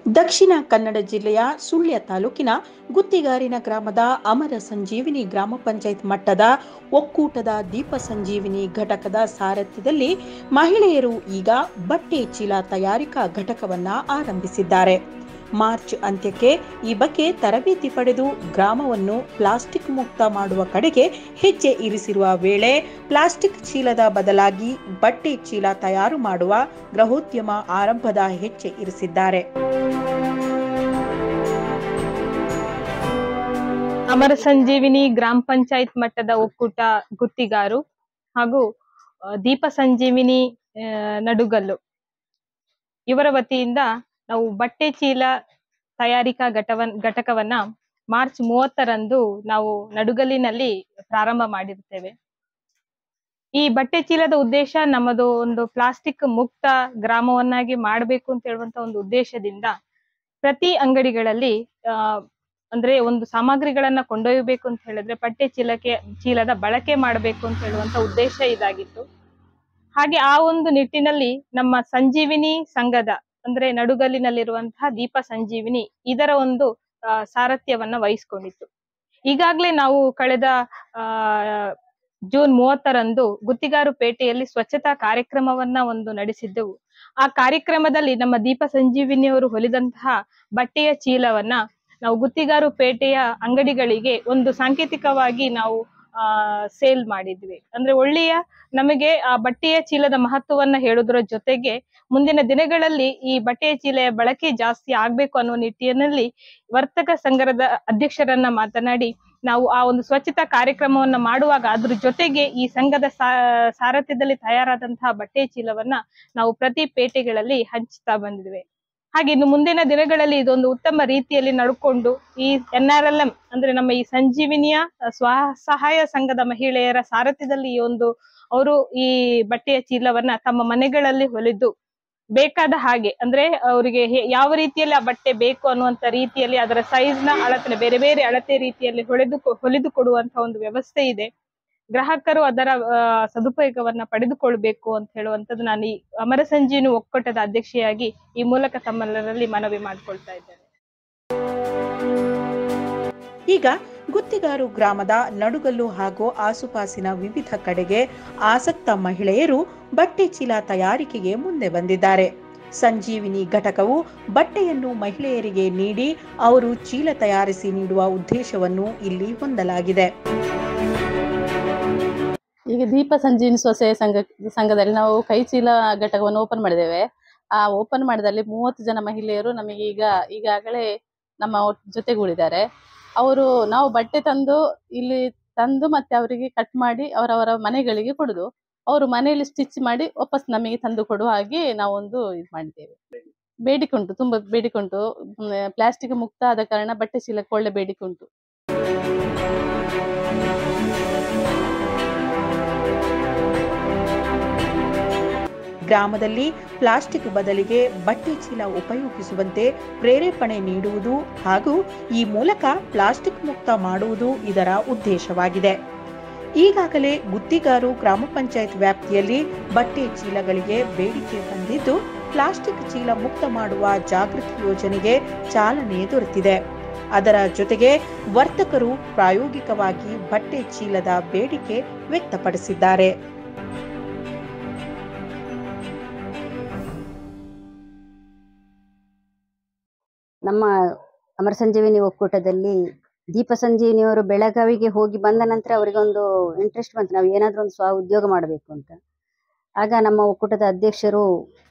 ದಕ್ಷಿಣ ಕನ್ನಡ ಜಿಲ್ಲೆಯ ಸುಳ್ಯ ತಾಲೂಕಿನ ಗುತ್ತಿಗಾರಿನ ಗ್ರಾಮದ ಅಮರ ಸಂಜೀವಿನಿ ಗ್ರಾಮ ಪಂಚಾಯತ್ ಮಟ್ಟದ ಒಕ್ಕೂಟದ ದೀಪ ಸಂಜೀವಿನಿ ಘಟಕದ ಸಾರಥ್ಯದಲ್ಲಿ ಮಹಿಳೆಯರು ಈಗ ಬಟ್ಟೆ ಚೀಲ ತಯಾರಿಕಾ ಘಟಕವನ್ನ ಆರಂಭಿಸಿದ್ದಾರೆ ಮಾರ್ಚ್ ಅಂತ್ಯಕ್ಕೆ ಈ ಬಗ್ಗೆ ತರಬೇತಿ ಪಡೆದು ಗ್ರಾಮವನ್ನು ಪ್ಲಾಸ್ಟಿಕ್ ಮುಕ್ತ ಮಾಡುವ ಕಡೆಗೆ ಹೆಜ್ಜೆ ಇರಿಸಿರುವ ವೇಳೆ ಪ್ಲಾಸ್ಟಿಕ್ ಚೀಲದ ಬದಲಾಗಿ ಬಟ್ಟೆ ಚೀಲ ತಯಾರು ಮಾಡುವ ಗೃಹೋದ್ಯಮ ಆರಂಭದ ಹೆಜ್ಜೆ ಇರಿಸಿದ್ದಾರೆ ಅಮರ ಸಂಜೀವಿನಿ ಗ್ರಾಮ ಪಂಚಾಯತ್ ಮಟ್ಟದ ಒಕ್ಕೂಟ ಗುತ್ತಿಗಾರು ಹಾಗೂ ಆ, ದೀಪ ಸಂಜೀವಿನಿ ಆ, ನಡುಗಲ್ಲು ಇವರ ವತಿಯಿಂದ ನಾವು ಬಟ್ಟೆ ಚೀಲ ತಯಾರಿಕಾ ಘಟವನ್ ಘಟಕವನ್ನ ಮಾರ್ಚ್ ಮೂವತ್ತರಂದು ನಾವು ನಡುಗಲ್ಲಿನಲ್ಲಿ ಪ್ರಾರಂಭ ಮಾಡಿರ್ತೇವೆ ಈ ಬಟ್ಟೆ ಚೀಲದ ಉದ್ದೇಶ ನಮ್ಮದು ಒಂದು ಪ್ಲಾಸ್ಟಿಕ್ ಮುಕ್ತ ಗ್ರಾಮವನ್ನಾಗಿ ಮಾಡಬೇಕು ಅಂತ ಹೇಳುವಂತ ಒಂದು ಉದ್ದೇಶದಿಂದ ಪ್ರತಿ ಅಂಗಡಿಗಳಲ್ಲಿ ಆ, ಅಂದ್ರೆ ಒಂದು ಸಾಮಗ್ರಿಗಳನ್ನ ಕೊಂಡೊಯ್ಯಬೇಕು ಅಂತ ಹೇಳಿದ್ರೆ ಬಟ್ಟೆ ಚೀಲಕ್ಕೆ ಚೀಲದ ಬಳಕೆ ಮಾಡಬೇಕು ಅಂತ ಹೇಳುವಂತ ಉದ್ದೇಶ ಇದಾಗಿತ್ತು ಹಾಗೆ ಆ ಒಂದು ನಿಟ್ಟಿನಲ್ಲಿ ನಮ್ಮ ಸಂಜೀವಿನಿ ಸಂಘದ ಅಂದ್ರೆ ನಡುಗಲ್ಲಿನಲ್ಲಿರುವಂತಹ ದೀಪ ಸಂಜೀವಿನಿ ಇದರ ಒಂದು ಆ, ಸಾರಥ್ಯವನ್ನ ವಹಿಸ್ಕೊಂಡಿತ್ತು ಈಗಾಗಲೇ ನಾವು ಕಳೆದ ಆ ಜೂನ್ ಮೂವತ್ತರಂದು ಗುತ್ತಿಗಾರು ಪೇಟೆಯಲ್ಲಿ ಸ್ವಚ್ಛತಾ ಕಾರ್ಯಕ್ರಮವನ್ನ ಒಂದು ನಡೆಸಿದ್ದೆವು ಆ ಕಾರ್ಯಕ್ರಮದಲ್ಲಿ ನಮ್ಮ ದೀಪ ಸಂಜೀವಿನಿಯವರು ಹೊಲಿದಂತಹ ಬಟ್ಟೆಯ ಚೀಲವನ್ನ ನಾವು ಗುತ್ತಿಗಾರು ಪೇಟೆಯ ಅಂಗಡಿಗಳಿಗೆ ಒಂದು ಸಾಂಕೇತಿಕವಾಗಿ ನಾವು ಆ ಸೇಲ್ ಮಾಡಿದ್ವಿ ಅಂದ್ರೆ ಒಳ್ಳೆಯ ನಮಗೆ ಆ ಬಟ್ಟೆಯ ಚೀಲದ ಮಹತ್ವವನ್ನ ಹೇಳುವುದರ ಜೊತೆಗೆ ಮುಂದಿನ ದಿನಗಳಲ್ಲಿ ಈ ಬಟ್ಟೆಯ ಚೀಲೆಯ ಬಳಕೆ ಜಾಸ್ತಿ ಆಗ್ಬೇಕು ಅನ್ನುವ ನಿಟ್ಟಿನಲ್ಲಿ ವರ್ತಕ ಸಂಘದ ಅಧ್ಯಕ್ಷರನ್ನ ಮಾತನಾಡಿ ನಾವು ಆ ಒಂದು ಸ್ವಚ್ಛತಾ ಕಾರ್ಯಕ್ರಮವನ್ನ ಮಾಡುವಾಗ ಅದ್ರ ಜೊತೆಗೆ ಈ ಸಂಘದ ಸಾ- ಸಾರಥ್ಯದಲ್ಲಿ ತಯಾರಾದಂತಹ ಬಟ್ಟೆ ಚೀಲವನ್ನ ನಾವು ಪ್ರತಿ ಪೇಟೆಗಳಲ್ಲಿ ಹಂಚ್ತಾ ಬಂದಿದ್ವಿ ಹಾಗೆ ಇನ್ನು ಮುಂದಿನ ದಿನಗಳಲ್ಲಿ ಇದೊಂದು ಉತ್ತಮ ರೀತಿಯಲ್ಲಿ ನಡ್ಕೊಂಡು ಈ ಎನ್ ಆರ್ ಎಲ್ ಎಂ ಅಂದ್ರೆ ನಮ್ಮ ಈ ಸಂಜೀವಿನಿಯ ಸ್ವ ಸಹಾಯ ಸಂಘದ ಮಹಿಳೆಯರ ಸಾರಥ್ಯದಲ್ಲಿ ಈ ಒಂದು ಅವರು ಈ ಬಟ್ಟೆಯ ಚೀಲವನ್ನ ತಮ್ಮ ಮನೆಗಳಲ್ಲಿ ಹೊಲಿದು ಬೇಕಾದ ಹಾಗೆ ಅಂದ್ರೆ ಅವರಿಗೆ ಯಾವ ರೀತಿಯಲ್ಲಿ ಆ ಬಟ್ಟೆ ಬೇಕು ಅನ್ನುವಂತ ರೀತಿಯಲ್ಲಿ ಅದರ ಸೈಜ್ ನ ಅಳತೆ ಬೇರೆ ಬೇರೆ ಅಳತೆ ರೀತಿಯಲ್ಲಿ ಹೊಳೆದು ಹೊಲಿದು ಕೊಡುವಂತ ಒಂದು ವ್ಯವಸ್ಥೆ ಇದೆ ಗ್ರಾಹಕರು ಅದರ ಆ, ಸದುಪಯೋಗವನ್ನ ಪಡೆದುಕೊಳ್ಬೇಕು ಅಂತ ಹೇಳುವಂತದ್ದು ನಾನು ಈ ಅಮರ ಸಂಜೀವಿನಿ ಒಕ್ಕೂಟದ ಅಧ್ಯಕ್ಷೆಯಾಗಿ ಈ ಮೂಲಕ ತಮ್ಮೆಲ್ಲರಲ್ಲಿ ಮನವಿ ಮಾಡ್ಕೊಳ್ತಾ ಇದ್ದೇನೆ ಈಗ ಗುತ್ತಿಗಾರು ಗ್ರಾಮದ ನಡುಗಲ್ಲು ಹಾಗೂ ಆಸುಪಾಸಿನ ವಿವಿಧ ಕಡೆಗೆ ಆಸಕ್ತ ಮಹಿಳೆಯರು ಬಟ್ಟೆ ಚೀಲ ತಯಾರಿಕೆಗೆ ಮುಂದೆ ಬಂದಿದ್ದಾರೆ ಸಂಜೀವಿನಿ ಘಟಕವು ಬಟ್ಟೆಯನ್ನು ಮಹಿಳೆಯರಿಗೆ ನೀಡಿ ಅವರು ಚೀಲ ತಯಾರಿಸಿ ನೀಡುವ ಉದ್ದೇಶವನ್ನು ಇಲ್ಲಿ ಹೊಂದಲಾಗಿದೆ ಈಗ ದೀಪ ಸಂಜೀವಿನಿ ಸ್ವಸಹಾಯ ಸಂಘ ಸಂಘದಲ್ಲಿ ನಾವು ಕೈ ಚೀಲ ಘಟಕವನ್ನು ಓಪನ್ ಮಾಡಿದ್ದೇವೆ ಆ ಓಪನ್ ಮಾಡಿದಲ್ಲಿ ಮೂವತ್ತು ಜನ ಮಹಿಳೆಯರು ನಮಗೆ ಈಗ ಈಗಾಗಲೇ ನಮ್ಮ ಒಟ್- ಜೊತೆಗೂಡಿದ್ದಾರೆ ಅವರು ನಾವು ಬಟ್ಟೆ ತಂದು ಇಲ್ಲಿ ತಂದು ಮತ್ತೆ ಅವರಿಗೆ ಕಟ್ ಮಾಡಿ ಅವರವರ ಮನೆಗಳಿಗೆ ಕೊಡುದು ಅವರು ಮನೆಯಲ್ಲಿ ಸ್ಟಿಚ್ ಮಾಡಿ ವಾಪಸ್ ನಮಗೆ ತಂದು ಕೊಡುವ ಹಾಗೆ ನಾವೊಂದು ಇದು ಮಾಡಿದ್ದೇವೆ ಬೇಡಿಕೆ ಉಂಟು ತುಂಬಾ ಬೇಡಿಕೆ ಉಂಟು ಪ್ಲಾಸ್ಟಿಕ್ ಮುಕ್ತ ಆದ ಕಾರಣ ಬಟ್ಟೆ ಚೀಲಕ್ಕೆ ಒಳ್ಳೆ ಬೇಡಿಕೆ ಉಂಟು ಗ್ರಾಮದಲ್ಲಿ ಪ್ಲಾಸ್ಟಿಕ್ ಬದಲಿಗೆ ಬಟ್ಟೆ ಚೀಲ ಉಪಯೋಗಿಸುವಂತೆ ಪ್ರೇರೇಪಣೆ ನೀಡುವುದು ಹಾಗೂ ಈ ಮೂಲಕ ಪ್ಲಾಸ್ಟಿಕ್ ಮುಕ್ತ ಮಾಡುವುದು ಇದರ ಉದ್ದೇಶವಾಗಿದೆ ಈಗಾಗಲೇ ಗುತ್ತಿಗಾರು ಗ್ರಾಮ ಪಂಚಾಯತ್ ವ್ಯಾಪ್ತಿಯಲ್ಲಿ ಬಟ್ಟೆ ಚೀಲಗಳಿಗೆ ಬೇಡಿಕೆ ಬಂದಿದ್ದು ಪ್ಲಾಸ್ಟಿಕ್ ಚೀಲ ಮುಕ್ತ ಮಾಡುವ ಜಾಗೃತಿ ಯೋಜನೆಗೆ ಚಾಲನೆ ದೊರೆತಿದೆ ಅದರ ಜೊತೆಗೆ ವರ್ತಕರು ಪ್ರಾಯೋಗಿಕವಾಗಿ ಬಟ್ಟೆ ಚೀಲದ ಬೇಡಿಕೆ ವ್ಯಕ್ತಪಡಿಸಿದ್ದಾರೆ ನಮ್ಮ ಅಮರ ಸಂಜೀವಿನಿ ಒಕ್ಕೂಟದಲ್ಲಿ ದೀಪ ಸಂಜೀವಿನಿಯವರು ಬೆಳಗಾವಿಗೆ ಹೋಗಿ ಬಂದ ನಂತರ ಅವರಿಗೊಂದು ಇಂಟ್ರೆಸ್ಟ್ ಬಂತು ನಾವು ಏನಾದ್ರೂ ಒಂದು ಸ್ವ ಉದ್ಯೋಗ ಮಾಡಬೇಕು ಅಂತ ಆಗ ನಮ್ಮ ಒಕ್ಕೂಟದ ಅಧ್ಯಕ್ಷರು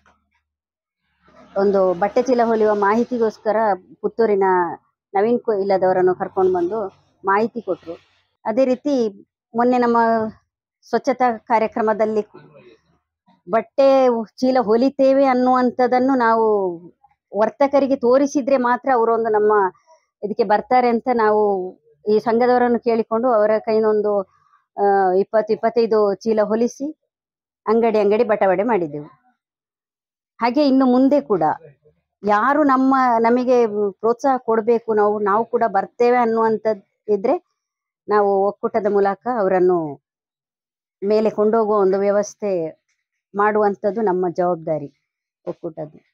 ಒಂದು ಬಟ್ಟೆ ಚೀಲ ಹೊಲಿಯುವ ಮಾಹಿತಿಗೋಸ್ಕರ ಪುತ್ತೂರಿನ ನವೀನ್ ಇಲ್ಲದವರನ್ನು ಕರ್ಕೊಂಡು ಬಂದು ಮಾಹಿತಿ ಕೊಟ್ಟರು ಅದೇ ರೀತಿ ಮೊನ್ನೆ ನಮ್ಮ ಸ್ವಚ್ಛತಾ ಕಾರ್ಯಕ್ರಮದಲ್ಲಿ ಬಟ್ಟೆ ಚೀಲ ಹೊಲಿತೇವೆ ಅನ್ನುವಂಥದ್ದನ್ನು ನಾವು ವರ್ತಕರಿಗೆ ತೋರಿಸಿದ್ರೆ ಮಾತ್ರ ಅವರೊಂದು ನಮ್ಮ ಇದಕ್ಕೆ ಬರ್ತಾರೆ ಅಂತ ನಾವು ಈ ಸಂಘದವರನ್ನು ಕೇಳಿಕೊಂಡು ಅವರ ಕೈನೊಂದು ಆ, ಇಪ್ಪತ್ತು ಇಪ್ಪತ್ತೈದು ಚೀಲ ಹೊಲಿಸಿ ಅಂಗಡಿ ಅಂಗಡಿ ಬಟವಡೆ ಮಾಡಿದ್ದೆವು ಹಾಗೆ ಇನ್ನು ಮುಂದೆ ಕೂಡ ಯಾರು ನಮ್ಮ ನಮಗೆ ಪ್ರೋತ್ಸಾಹ ಕೊಡಬೇಕು ನಾವು ನಾವು ಕೂಡ ಬರ್ತೇವೆ ಅನ್ನುವಂಥದ್ದು ಇದ್ರೆ ನಾವು ಒಕ್ಕೂಟದ ಮೂಲಕ ಅವರನ್ನು ಮೇಲೆ ಕೊಂಡೋಗುವ ಒಂದು ವ್ಯವಸ್ಥೆ ಮಾಡುವಂಥದ್ದು ನಮ್ಮ ಜವಾಬ್ದಾರಿ ಒಕ್ಕೂಟದ್ದು